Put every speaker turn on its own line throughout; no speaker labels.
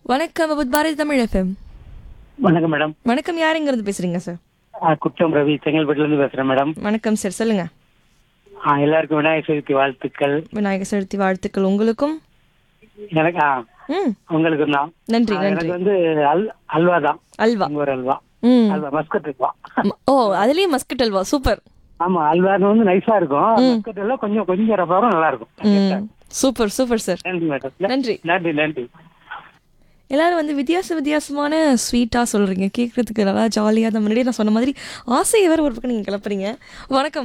வணக்கம் விபத் பாரதி தமிழ் எஃப்எம்
வணக்கம் மேடம்
வணக்கம் யாருங்கிறது பேசுறீங்க சார்
ஆ, குற்றம் ரவி செங்கல்பட்டுல இருந்து பேசுறேன் மேடம்
வணக்கம் சார் சொல்லுங்க
ஆ, எல்லாருக்கும் விநாயகர் சதுர்த்தி வாழ்த்துக்கள்
விநாயகர் சதுர்த்தி வாழ்த்துக்கள் உங்களுக்கும்
எனக்கு ஆ,
ம்
உங்களுக்கு தான்
நன்றி
ஆ,
நன்றி
எனக்கு வந்து அல் அல்வா தான்
அல்வா
ஒரு அல்வா
ம்
அல்வா மஸ்கட் அல்வா
ம- ஓ அதுலயும் மஸ்கட் அல்வா சூப்பர்
ஆமா அல்வான்னு வந்து நைஸா இருக்கும் மஸ்கட் எல்லாம் கொஞ்சம் கொஞ்சம் ரப்பாரும் நல்லா இருக்கும்
ம் சூப்பர் சூப்பர் சார்
நன்றி மேடம்
நன்றி
நன்றி நன்றி
எல்லாரும் வந்து வித்தியாச வித்தியாசமான ஸ்வீட்டாக சொல்கிறீங்க கேட்குறதுக்கு நல்லா ஜாலியாக தான் முன்னாடியே நான் சொன்ன மாதிரி ஆசையை வேறு ஒரு பக்கம் நீங்கள் கிளப்புறீங்க வணக்கம்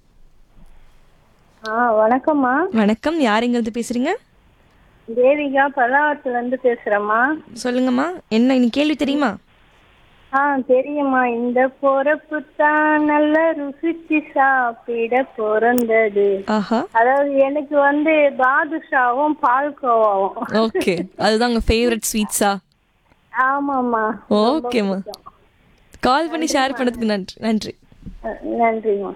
ஆ வணக்கம்மா
வணக்கம் யாருங்கிறது பேசுகிறீங்க
தேவிகா பல்லாவரத்துல இருந்து பேசுறேம்மா
சொல்லுங்கம்மா என்ன இன்னைக்கு கேள்வி தெரியுமா
ஆ தெரியுமா இந்த பொறப்பு தான் நல்ல ருசிச்சு சாப்பிட பிறந்தது
ஆஹா
அதாவது எனக்கு வந்து பாதுஷாவும் பால்கோவாவும்
ஓகே அதுதான் உங்கள் ஃபேவரட் ஸ்வீட்ஸா
ஆமாம்மா
ஓகேம்மா கால் பண்ணி ஷேர் பண்ணதுக்கு நன்றி நன்றி
அஹ், நன்றிம்மா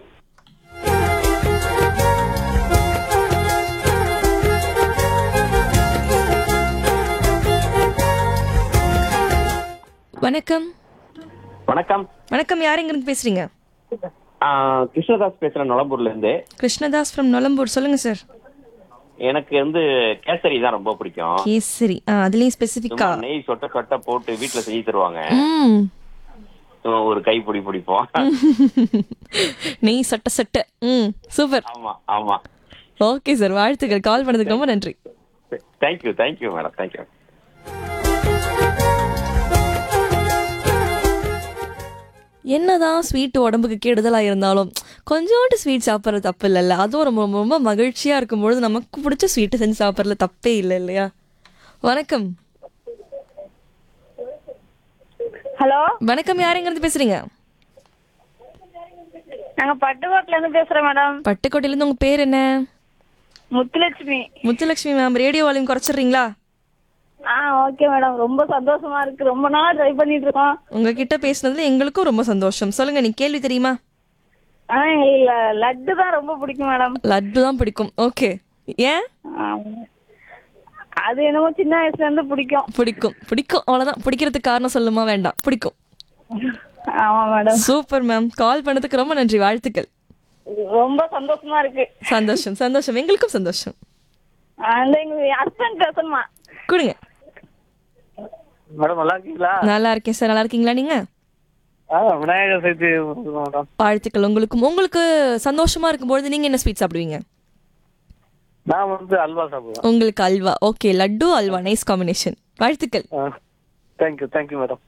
வணக்கம்
வணக்கம்
வணக்கம் யாருங்கிறது பேசுகிறீங்க
ஆ, கிருஷ்ணதாஸ் பேசுறேன் நொளம்பூர்ல இருந்து
கிருஷ்ணதாஸ் ஃப்ரம் நொலம்பூர் சொல்லுங்கள் சார்
எனக்கு வந்து கேசரி தான் ரொம்ப பிடிக்கும்
கேசரி ஆ அதுலேயும்
சும்மா
ஸ்பெசிஃபிக்காக
நெய் சொட்ட சொட்ட போட்டு வீட்டுல செஞ்சு தருவாங்க
ம்
சும்மா ஒரு கை பிடி பிடிப்போம்
நெய் சட்ட சட்ட ம் சூப்பர்
ஆமா ஆமா
ஓகே சார் வாழ்த்துக்கள் கால் பண்ணதுக்கு ரொம்ப நன்றி
தேங்க்யூ தேங்க்யூ மேடம் தேங்க்யூ
என்னதான் ஸ்வீட் உடம்புக்கு கெடுதலா இருந்தாலும் கொஞ்சோண்டு ஸ்வீட் சாப்பிட்றது தப்பு இல்லைல்ல அதுவும் ரொம்ப ரொம்ப ரொம்ப மகிழ்ச்சியா இருக்கும்பொழுது நமக்கு பிடிச்ச ஸ்வீட்டு செஞ்சு சாப்பிட்றதுல தப்பே இல்லை இல்லையா வணக்கம்
ஹலோ
வணக்கம் யாருங்கிறது பேசுறீங்க
நாங்க பட்டுக்கோட்ல இருந்து பேசுறோம் மேடம்
பட்டுக்கோட்டையிலேருந்து உங்க பேர் என்ன
Muthulakshmi
Muthulakshmi ma'am radio volume குறைச்சிடுறீங்களா
ஆ ஓகே மேடம் ரொம்ப சந்தோஷமா இருக்கு ரொம்ப நாள் ட்ரை பண்ணிட்டு இருக்கோம்
உங்ககிட்ட பேசுனதுல எங்களுக்கும் ரொம்ப சந்தோஷம் சொல்லுங்க நீ கேள்வி தெரியுமா
ஆனா எங்களுக்கு லட்டு தான் ரொம்ப பிடிக்கும் மேடம்
லட்டு தான் பிடிக்கும் ஓகே ஏன்
ஆமா. அது என்னமோ சின்ன வயசுல இருந்து பிடிக்கும்
பிடிக்கும் பிடிக்கும் அவ்வளோதான் பிடிக்கிறதுக்கு காரணம் சொல்லுமா வேண்டாம் பிடிக்கும்
ஆமா மேடம்
சூப்பர் மேம் கால் பண்ணதுக்கு ரொம்ப நன்றி வாழ்த்துக்கள்
ரொம்ப சந்தோஷமா இருக்கு
சந்தோஷம் சந்தோஷம் எங்களுக்கும் சந்தோஷம்
அந்த எங்க ஹஸ்பண்ட் பேசணுமா
கொடுங்க
மேடம் நல்லா இருக்கீங்களா
நல்லா இருக்கேன் சார் நல்லா இருக்கீங்களா நீங்க
ஆ, விநாயகர் சதுர்த்தி மேடம்
வாழ்த்துக்கள் உங்களுக்கும் உங்களுக்கு சந்தோஷமா இருக்கும்பொழுது நீங்க என்ன ஸ்வீட் சாப்பிடுவீங்க
நான் வந்து அல்வா சாப்பிடுவேன்
உங்களுக்கு halwa okay laddu halwa nice combination வாழ்த்துக்கள்
தேங்க்யூ தேங்க்யூ மேடம்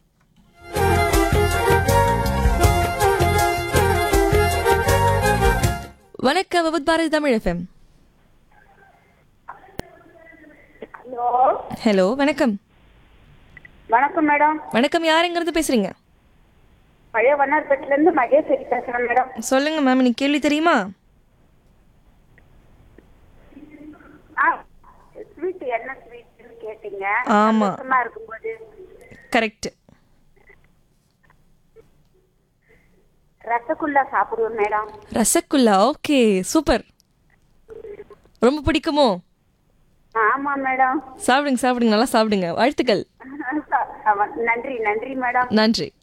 வணக்கம் விபத் பாரதி தமிழ் எஃப்எம் ஹலோ வணக்கம்
வணக்கம் மேடம்
வணக்கம் யாருங்கிறது பேசுறீங்க
பழைய வண்ணார்பேட்டில இருந்து மகேஸ்வரி பேசுறேன் மேடம்
சொல்லுங்க மேம் இன்னைக்கு கேள்வி தெரியுமா
ஆ ஸ்வீட் என்ன ஸ்வீட்னு கேட்டீங்க
ஆமா.
சந்தோஷமா இருக்கும்போது
கரெக்ட்
ரசகுல்லா சாப்பிடுவோம் மேடம்
ரசகுல்லா ஓகே சூப்பர் ரொம்ப பிடிக்குமோ
ஆமா மேடம்
சாப்பிடுங்க சாப்பிடுங்க நல்லா சாப்பிடுங்க வாழ்த்துக்கள்
ஆமா, நன்றி நன்றி மேடம்
நன்றி